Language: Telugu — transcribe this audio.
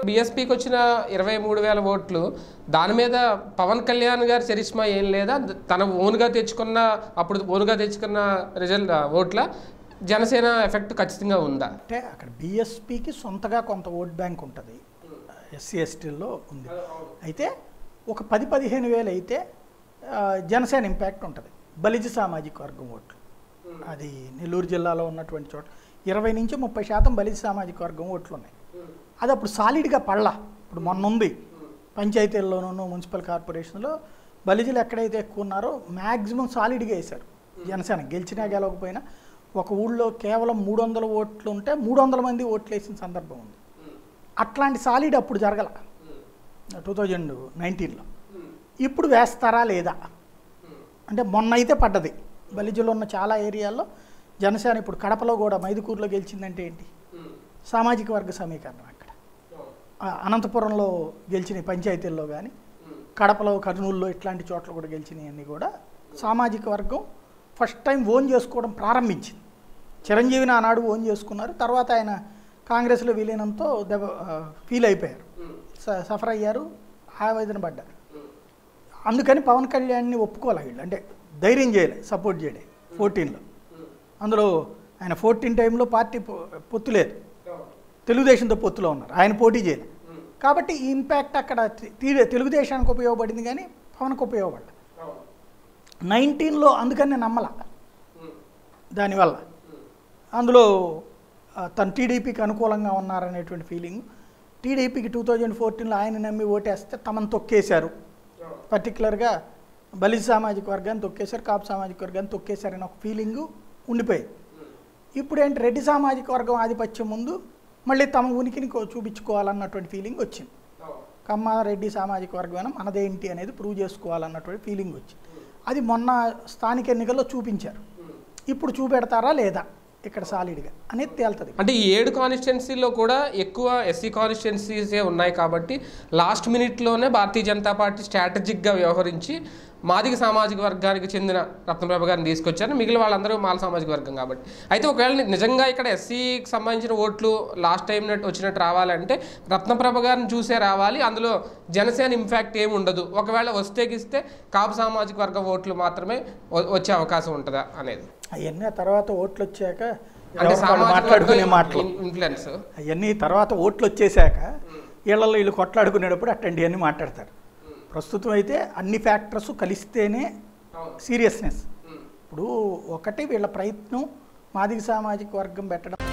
బీఎస్పీకి వచ్చిన ఇరవై మూడు వేల ఓట్లు దాని మీద పవన్ కళ్యాణ్ గారి చరిష్మా ఏం లేదా తన ఓన్గా తెచ్చుకున్న అప్పుడు ఓన్గా తెచ్చుకున్న రిజల్ట్ ఓట్ల జనసేన ఎఫెక్ట్ ఖచ్చితంగా ఉందా అంటే అక్కడ బీఎస్పీకి సొంతగా కొంత ఓట్ బ్యాంక్ ఉంటుంది ఎస్సీ ఎస్టీల్లో ఉంది అయితే ఒక పది పదిహేను వేలు అయితే ఆ, జనసేన ఇంపాక్ట్ ఉంటుంది బలిజ సామాజిక వర్గం ఓట్లు అది నెల్లూరు జిల్లాలో ఉన్నటువంటి చోట ఇరవై నుంచి ముప్పై శాతం బలిజ సామాజిక వర్గం ఓట్లు ఉన్నాయి అది అప్పుడు సాలిడ్గా పడలా ఇప్పుడు మొన్న ఉంది పంచాయతీల్లోనూ మున్సిపల్ కార్పొరేషన్లో బలిజలు ఎక్కడైతే ఎక్కువ ఉన్నారో మ్యాక్సిమం సాలిడ్గా వేశారు జనసేన గెలిచినా గెలవకపోయినా ఒక ఊళ్ళో కేవలం మూడు వందల ఓట్లు ఉంటే మూడు వందల మంది ఓట్లు వేసిన సందర్భం ఉంది అట్లాంటి సాలిడ్ అప్పుడు జరగల టూ థౌజండ్ నైన్టీన్లో ఇప్పుడు వేస్తారా లేదా అంటే మొన్న అయితే పడ్డది బలిజలో ఉన్న చాలా ఏరియాల్లో జనసేన ఇప్పుడు కడపలో కూడా మైదుకూరులో గెలిచిందంటే ఏంటి సామాజిక వర్గ సమీకరణం అక్కడ ఆ, అనంతపురంలో గెలిచిన పంచాయతీల్లో కానీ కడపలో కర్నూలులో ఇట్లాంటి చోట్ల కూడా గెలిచినవి అన్నీ కూడా సామాజిక వర్గం ఫస్ట్ టైం ఓన్ చేసుకోవడం ప్రారంభించింది చిరంజీవిని ఆనాడు ఓన్ చేసుకున్నారు తర్వాత ఆయన కాంగ్రెస్లో విలీనంతో దెబ్బ ఫీల్ అయిపోయారు స- సఫర్ అయ్యారు ఆవేదన పడ్డారు అందుకని పవన్ కళ్యాణ్ని ఒప్పుకోలే వీళ్ళు అంటే ధైర్యం చేయలే సపోర్ట్ చేయలే ఫోర్టీన్లో అందులో ఆయన ఫోర్టీన్ టైంలో పార్టీ పొ- పొత్తు లేదు తెలుగుదేశంతో పొత్తులో ఉన్నారు ఆయన పోటీ చేయలే కాబట్టి ఈ ఇంపాక్ట్ అక్కడ తి- తీ- తెలుగుదేశానికి ఉపయోగపడింది కానీ పవన్కి ఉపయోగపడలే నైన్టీన్లో అందుకని నేను నమ్మల దానివల్ల అందులో ఆ, తను టీడీపీకి అనుకూలంగా ఉన్నారనేటువంటి ఫీలింగ్ టీడీపీకి టూ థౌజండ్ ఫోర్టీన్లో ఆయన నమ్మి ఓటేస్తే తమను తొక్కేశారు పర్టికులర్గా బలిజ సామాజిక వర్గాన్ని తొక్కేశారు కాపు సామాజిక వర్గాన్ని తొక్కేశారని ఒక ఫీలింగు ఉండిపోయింది ఇప్పుడు ఏంటి రెడ్డి సామాజిక వర్గం ఆధిపత్యం ముందు మళ్ళీ తమ ఉనికిని కో- చూపించుకోవాలన్నటువంటి ఫీలింగ్ వచ్చింది కమ్మ రెడ్డి సామాజిక వర్గం మనదేంటి అనేది ప్రూవ్ చేసుకోవాలన్నటువంటి ఫీలింగ్ వచ్చింది అది మొన్న స్థానిక ఎన్నికల్లో చూపించారు ఇప్పుడు చూపెడతారా లేదా ఇక్కడ సాలిడ్గా అనేది తేలుతుంది అంటే ఈ ఏడు కాన్స్టిట్యున్సీలో కూడా ఎక్కువ ఎస్సీ కాన్స్టిట్యున్సీసే ఉన్నాయి కాబట్టి లాస్ట్ మినిట్లోనే భారతీయ జనతా పార్టీ స్ట్రాటజిక్గా వ్యవహరించి మాదిగ సామాజిక వర్గానికి చెందిన రత్నప్రభ గారిని తీసుకొచ్చారు మిగిలిన వాళ్ళందరూ మాల సామాజిక వర్గం కాబట్టి అయితే ఒకవేళ నిజంగా ఇక్కడ ఎస్సీకి సంబంధించిన ఓట్లు లాస్ట్ టైం వచ్చినట్టు రావాలంటే రత్నప్రభ గారిని చూసే రావాలి అందులో జనసేన ఇంపాక్ట్ ఏమి ఉండదు ఒకవేళ వస్తే గిస్తే కాపు సామాజిక వర్గం ఓట్లు మాత్రమే వ- వచ్చే అవకాశం ఉంటుందా అనేది అవన్నీ ఆ తర్వాత ఓట్లు వచ్చాక అంటే ఎవరికి వాళ్ళు మాట్లాడుకునే మాటలు ఇన్ఫ్లుయెన్స్ అవన్నీ తర్వాత ఓట్లు వచ్చేసాక వీళ్ళల్లో వీళ్ళు కొట్లాడుకునేటప్పుడు అట్టండి అని మాట్లాడతారు ప్రస్తుతం అయితే అన్ని ఫ్యాక్టర్స్ కలిస్తేనే సీరియస్నెస్ ఇప్పుడు ఒకటి వీళ్ళ ప్రయత్నం మాదిగ సామాజిక వర్గం పెట్టడం